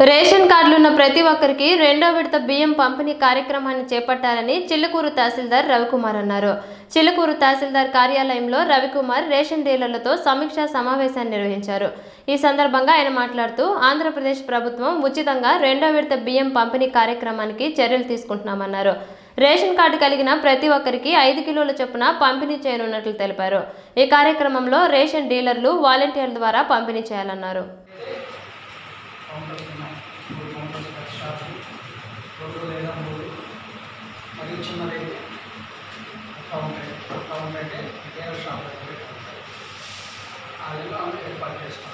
ration కార్డులున్న ప్రతి ఒక్కరికి రెండో విడత బియ్యం పంపిణీ కార్యక్రమాన్ని చేపట్టాలని చిల్లకూరు తహసీల్దార్ రవికుమార్ అన్నారు చిల్లకూరు తహసీల్దార్ కార్యాలయంలో రవికుమార్ రేషన్ డీలర్లతో సమీక్షా సమావేశాన్ని నిర్వహించారు ఈ సందర్భంగా ఆయన మాట్లాడుతూ ఆంధ్రప్రదేశ్ ప్రభుత్వం ఉచితంగా రెండో విడత బియ్యం పంపిణీ కార్యక్రమానికి చర్యలు తీసుకుంటున్నామన్నారు రేషన్ కార్డు కలిగిన ప్రతి ఒక్కరికి ఐదు కిలోల చొప్పున పంపిణీ చేయనున్నట్లు తెలిపారు ఈ కార్యక్రమంలో రేషన్ డీలర్లు వాలంటీర్ల ద్వారా పంపిణీ చేయాలన్నారు కౌంటర్స్ ఉన్నాయి మూడు కౌంటర్స్ ప్రతి షాప్కి రెండు లేదా మూడు మరియు చిన్నదైతే కౌంటర్ కౌంటర్ అయితే వేరే షాప్ అయితే ఆ విధంగా మనం ఏర్పాటు చేస్తాం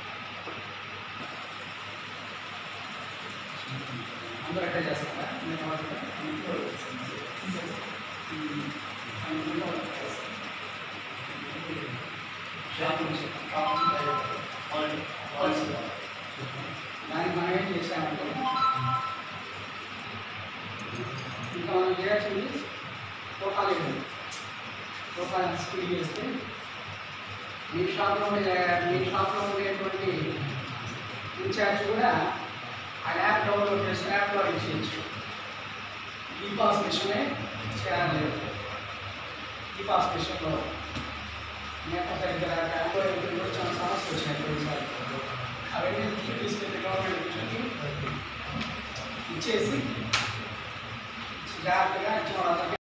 అందరూ ఎక్కడ చేస్తారా నేను షాప్ నుంచి దానికి మనం ఏం చేసామంటే ఇంకా మనం చేయాల్సింది టోకాలు ఇవ్వండి టోకాలు స్కిల్ చేస్తే మీ షాప్లో ఉండే మీ షాప్లో ఉండేటువంటి ఇన్ఛార్జ్ కూడా ఆ యాప్ డౌన్లోడ్ చేసి యాప్లో ఇచ్చేయచ్చు ఈ పాస్ మిషనే చేయాలి ఈ పాస్ మిషన్లో లేకపోతే దగ్గర యాప్లో కూడా చాలా సమస్యలు వచ్చినాయి కొన్నిసార్లు అవన్నీ తీసుకెళ్ళి గవర్నమెంట్ నుంచి ఇచ్చేసి జాగ్రత్తగా ఇచ్చిన వాళ్ళందరికీ